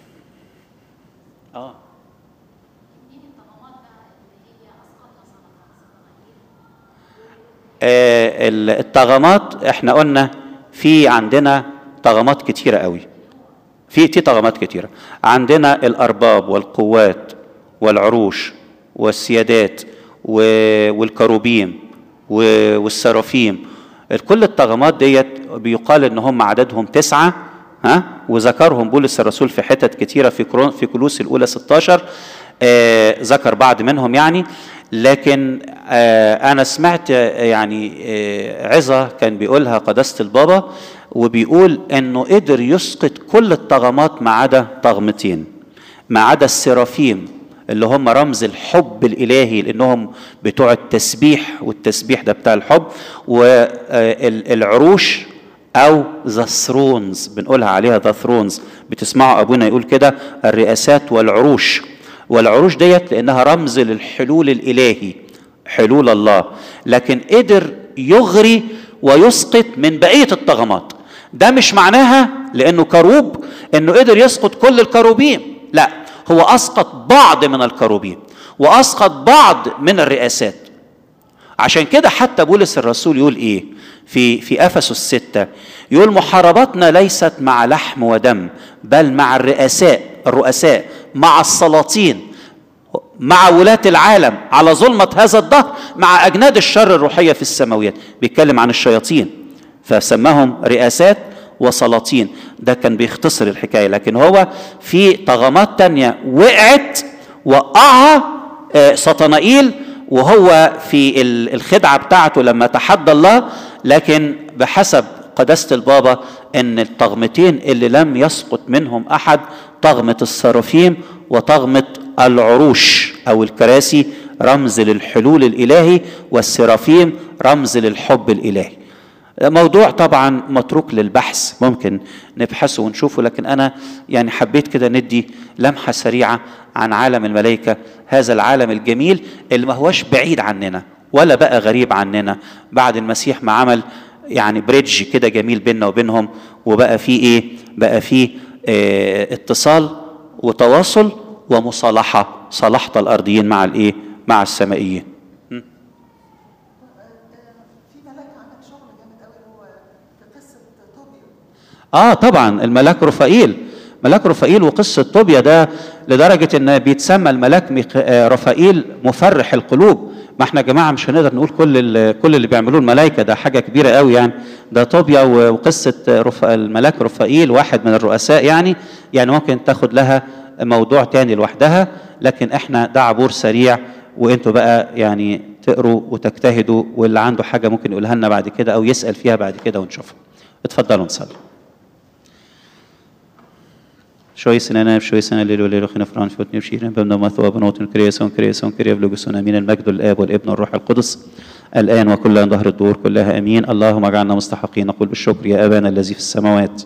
آه آه الطغمات احنا قلنا في عندنا طغمات كتيرة قوي في في طغمات كتيرة عندنا الأرباب والقوات والعروش والسيادات والكروبيم والسرافيم كل الطغمات ديت بيقال ان هم عددهم تسعة ها وذكرهم بولس الرسول في حتت كتيرة في في كلوس الأولى 16 آه ذكر بعض منهم يعني لكن آه أنا سمعت يعني آه عظة كان بيقولها قداسة البابا وبيقول انه قدر يسقط كل الطغمات ما عدا طغمتين ما عدا السرافيم اللي هم رمز الحب الالهي لانهم بتوع التسبيح والتسبيح ده بتاع الحب والعروش او ذا ثرونز بنقولها عليها ذا ثرونز بتسمعوا ابونا يقول كده الرئاسات والعروش والعروش ديت لانها رمز للحلول الالهي حلول الله لكن قدر يغري ويسقط من بقيه الطغمات ده مش معناها لانه كروب انه قدر يسقط كل الكروبيم لا هو اسقط بعض من الكروبيم واسقط بعض من الرئاسات عشان كده حتى بولس الرسول يقول ايه في في افسس الستة يقول محاربتنا ليست مع لحم ودم بل مع الرئاساء الرؤساء مع السلاطين مع ولاة العالم على ظلمة هذا الدهر مع أجناد الشر الروحية في السماويات بيتكلم عن الشياطين فسماهم رئاسات وسلاطين ده كان بيختصر الحكاية لكن هو في طغمات تانية وقعت وقعها سطنائيل وهو في الخدعة بتاعته لما تحدى الله لكن بحسب قداسة البابا ان الطغمتين اللي لم يسقط منهم احد طغمة السرافيم وطغمة العروش او الكراسي رمز للحلول الالهي والسرافيم رمز للحب الالهي موضوع طبعا متروك للبحث ممكن نبحثه ونشوفه لكن انا يعني حبيت كده ندي لمحه سريعه عن عالم الملائكه هذا العالم الجميل اللي ما هوش بعيد عننا ولا بقى غريب عننا بعد المسيح ما عمل يعني بريدج كده جميل بيننا وبينهم وبقى فيه ايه بقى فيه اه اتصال وتواصل ومصالحه صالحت الارضيين مع الايه مع السمائيين اه طبعا الملاك رفائيل ملاك رفائيل وقصة طوبيا ده لدرجة ان بيتسمى الملاك رفائيل مفرح القلوب ما احنا يا جماعة مش هنقدر نقول كل كل اللي بيعملوه الملائكة ده حاجة كبيرة قوي يعني ده طوبيا وقصة رف... الملاك رفائيل واحد من الرؤساء يعني يعني ممكن تاخد لها موضوع تاني لوحدها لكن احنا ده عبور سريع وانتوا بقى يعني تقروا وتجتهدوا واللي عنده حاجة ممكن يقولها لنا بعد كده او يسأل فيها بعد كده ونشوفها اتفضلوا نصلي شوي سنانا شوي سنة الليل والليل وخينا فران فوتني بشيرين بمنا مثوى بنوت كريسون كريسون كريا بلوجسون امين المجد الاب والابن والروح القدس الان وكل ظهر الدور كلها امين اللهم اجعلنا مستحقين نقول بالشكر يا ابانا الذي في السماوات